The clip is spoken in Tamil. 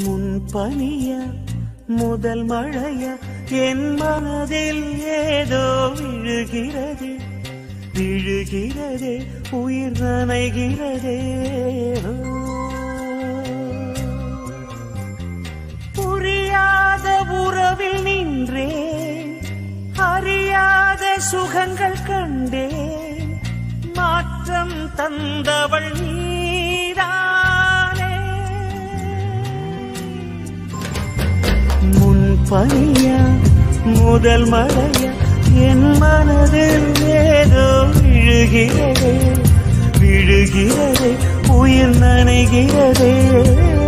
முன் பனிய முதல் மழைய என் மனதில் ஏதோ விழுகிறதே விழுகிறதே உயிர் நனைகிறதே புரியாத உறவில் நின்றேன் அறியாத சுகங்கள் கண்டேன் மாற்றம் தந்தவள் நீதானே முன் பனியா முதல் மழையா என் மனதில் ஏதோ விழுகிறதே விழுகிறதே உயிர் நனைகிறதே